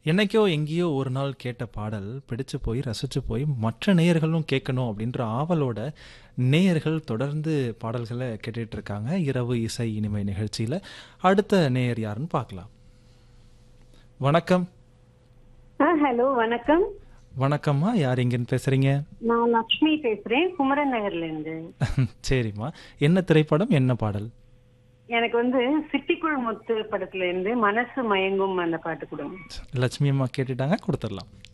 என்னைக்கோ எங்கேயோ ஒரு நாள் கேட்ட பாடல் பிடிச்சு போய் ரசிச்சு போய் மற்ற நேயர்களும் கேட்கணும் அப்படின்ற ஆவலோட நேயர்கள் தொடர்ந்து பாடல்களை கேட்டுட்டு இருக்காங்க இரவு இசை இனிமை நிகழ்ச்சியில அடுத்த நேயர் யாருன்னு பார்க்கலாம் வணக்கம் ஆ ஹலோ வணக்கம் வணக்கம்மா யார் எங்கன்னு பேசுறீங்க நான் லக்ஷ்மி பேசுறேன் குமரன் நகர்ல இருந்து சரிம்மா என்ன திரைப்படம் என்ன பாடல் எனக்கு வந்து சிட்டிக்குள் முத்து படத்துல இருந்து மனசு மயங்கும் அந்த பாட்டு கொடுங்க லட்சுமி அம்மா கேட்டுட்டாங்க கொடுத்துடலாம்